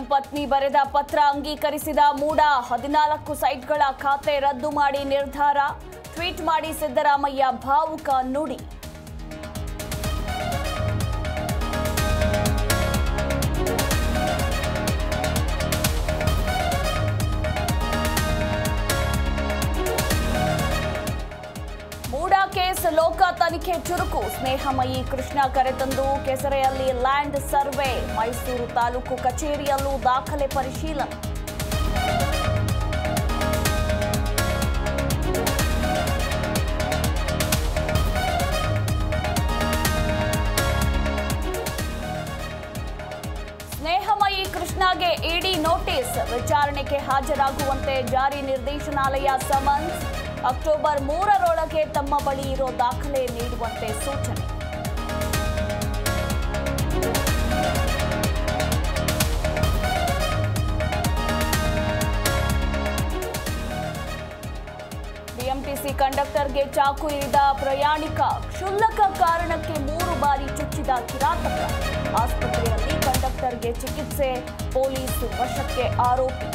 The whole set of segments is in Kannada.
ಸಿಎಂ ಪತ್ನಿ ಬರೆದ ಪತ್ರ ಅಂಗೀಕರಿಸಿದ ಮೂಡ ಹದಿನಾಲ್ಕು ಸೈಟ್ಗಳ ಖಾತೆ ರದ್ದು ಮಾಡಿ ನಿರ್ಧಾರ ಟ್ವೀಟ್ ಮಾಡಿ ಸಿದ್ದರಾಮಯ್ಯ ಭಾವುಕ ನುಡಿ ಮೂಡಾ ಕೇಸ್ ಲೋಕ ತನಿಖೆ ಚುರುಕು ಸ್ನೇಹಮಯಿ ಕೃಷ್ಣ ಕರೆತಂದು ಕೆಸರೆಯಲ್ಲಿ ಲ್ಯಾಂಡ್ ಸರ್ವೆ ಮೈಸೂರು ತಾಲೂಕು ಕಚೇರಿಯಲ್ಲೂ ದಾಖಲೆ ಪರಿಶೀಲನೆ ಸ್ನೇಹಮಯಿ ಕೃಷ್ಣಗೆ ಇಡಿ ನೋಟಿಸ್ ವಿಚಾರಣೆಗೆ ಹಾಜರಾಗುವಂತೆ ಜಾರಿ ನಿರ್ದೇಶನಾಲಯ ಸಮನ್ಸ್ ಅಕ್ಟೋಬರ್ ಮೂರರೊಳಗೆ ತಮ್ಮ ಬಳಿ ಇರೋ ದಾಖಲೆ ನೀಡುವಂತೆ ಸೂಚನೆ ಬಿಎಂಟಿಸಿ ಕಂಡಕ್ಟರ್ಗೆ ಚಾಕು ಇರಿದ ಪ್ರಯಾಣಿಕ ಕ್ಷುಲ್ಲಕ ಕಾರಣಕ್ಕೆ ಮೂರು ಬಾರಿ ಚುಚ್ಚಿದ ಕಿರಾತಕ ಆಸ್ಪತ್ರೆಯಲ್ಲಿ ಕಂಡಕ್ಟರ್ಗೆ ಚಿಕಿತ್ಸೆ ಪೊಲೀಸ್ ವಶಕ್ಕೆ ಆರೋಪಿ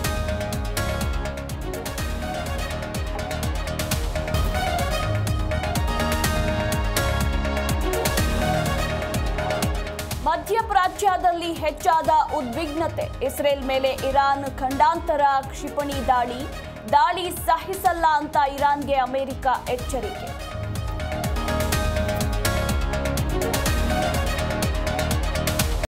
ಮಧ್ಯಪ್ರಾಚ್ಯದಲ್ಲಿ ಹೆಚ್ಚಾದ ಉದ್ವಿಗ್ನತೆ ಇಸ್ರೇಲ್ ಮೇಲೆ ಇರಾನ್ ಖಂಡಾಂತರ ಕ್ಷಿಪಣಿ ದಾಳಿ ದಾಳಿ ಸಹಿಸಲ್ಲ ಅಂತ ಇರಾನ್ಗೆ ಅಮೆರಿಕ ಎಚ್ಚರಿಕೆ